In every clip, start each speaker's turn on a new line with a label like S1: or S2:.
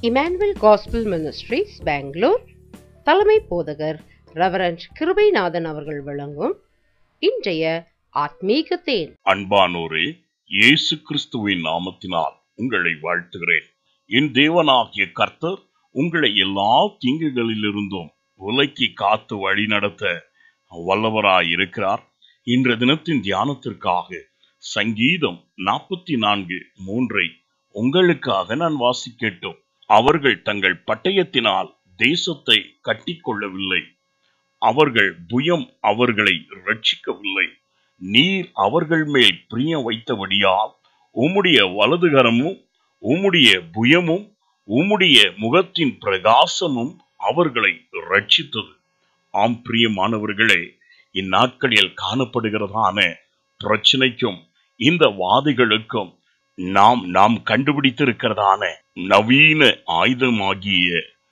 S1: Emmanuel gospel ministries Bangalore தலைமை போதகர் reverend Kirubanathan அவர்கள் வழங்கும் இன்றைய ஆத்மீக தேன்
S2: அன்பானோரே இயேசு கிறிஸ்துவின் நாமத்தினால் உங்களை வாழ்த்துகிறேன் என் தேவனாகிய கர்த்தர் உங்களை எல்லா தீங்குகளிலிருந்தும் உலக்கி காத்து வழி நடத்த வல்லவராய் இருக்கிறார் இன்ற தினத்தின் தியானத்திற்காக சங்கீதம் நாற்பத்தி நான்கு மூன்றை உங்களுக்காக நான் வாசிக்கட்டும் அவர்கள் தங்கள் பட்டயத்தினால் தேசத்தை கட்டிக்கொள்ளவில்லை அவர்கள் புயம் அவர்களை ரட்சிக்கவில்லை நீர் அவர்கள் மேல் பிரியம் வைத்தபடியால் உம்முடைய வலதுகரமும் உம்முடைய புயமும் உம்முடைய முகத்தின் பிரகாசமும் அவர்களை ரட்சித்தது ஆம் பிரியமானவர்களே இந்நாட்களில் காணப்படுகிறதான பிரச்சனைக்கும் இந்த வாதிகளுக்கும் நாம் நாம் கண்டுபிடித்திருக்கிறதான நவீன ஆயுதமாகிய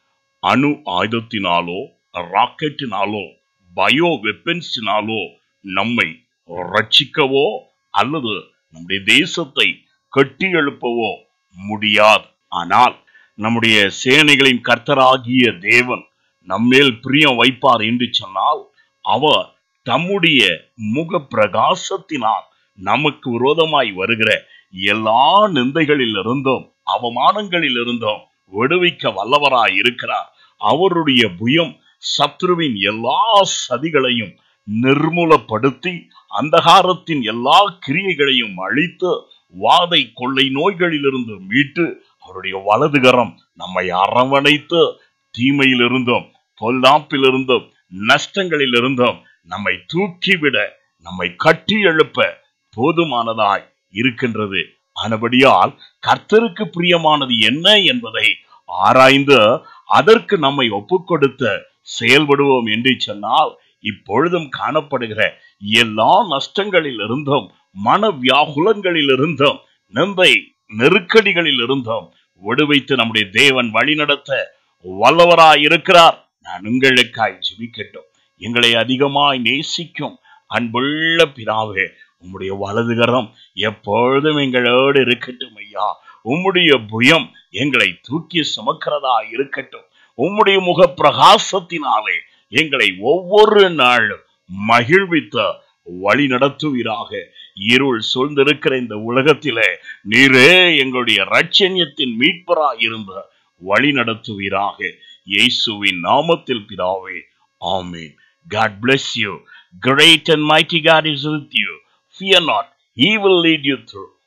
S2: அணு ஆயுதத்தினாலோ ராக்கெட்டினாலோ பயோ வெப்பன்ஸினாலோ நம்மை ரட்சிக்கவோ அல்லது நம்முடைய தேசத்தை கட்டி எழுப்பவோ முடியாது ஆனால் நம்முடைய சேனைகளின் கர்த்தராகிய தேவன் நம்மேல் பிரியம் வைப்பார் என்று சொன்னால் அவர் தம்முடைய முக பிரகாசத்தினால் நமக்கு விரோதமாய் வருகிற எல்லா நிந்தைகளில் இருந்தும் அவமானங்களில் இருந்தும் விடுவிக்க வல்லவராய் இருக்கிறார் அவருடைய புயம் சத்ருவின் எல்லா சதிகளையும் நிர்மூலப்படுத்தி அந்தகாரத்தின் எல்லா கிரியைகளையும் அழித்து வாதை கொள்ளை நோய்களிலிருந்து மீட்டு அவருடைய வலதுகரம் நம்மை அரவணைத்து தீமையிலிருந்தும் பொல்லாப்பிலிருந்தும் நஷ்டங்களிலிருந்தும் நம்மை தூக்கிவிட நம்மை கட்டி எழுப்ப போதுமானதாய் இருக்கின்றது ஆனபடியால் கர்த்தருக்கு பிரியமானது என்ன என்பதை ஆராய்ந்து அதற்கு நம்மை ஒப்புக்கொடுத்த செயல்படுவோம் என்று சொன்னால் இப்பொழுதும் காணப்படுகிற எல்லா நஷ்டங்களில் இருந்தும் மன வியாகுலங்களில் இருந்தும் நிந்தை நெருக்கடிகளில் இருந்தும் விடுவித்து நம்முடைய தேவன் வழிநடத்த வல்லவராய் இருக்கிறார் நான் உங்களுக்காய் ஜெபிக்கட்டும் எங்களை அதிகமாய் நேசிக்கும் அன்புள்ள பிதாவே உம்முடைய வலதுகரம் எப்பொழுதும் எங்களோடு இருக்கட்டும் ஐயா உம்முடைய புயம் எங்களை தூக்கி சுமக்கிறதா இருக்கட்டும் உம்முடைய முக பிரகாசத்தினாலே எங்களை ஒவ்வொரு நாளும் மகிழ்வித்த வழி நடத்துவீராக இருள் சூழ்ந்திருக்கிற இந்த உலகத்திலே நீரே எங்களுடைய ரட்சண்யத்தின் மீட்பராய் இருந்த வழி நடத்துவீராக இயேசுவின் நாமத்தில் பிதாவே ஆமீன் God bless you. Great and mighty God is with you. Fear not, He will lead you through.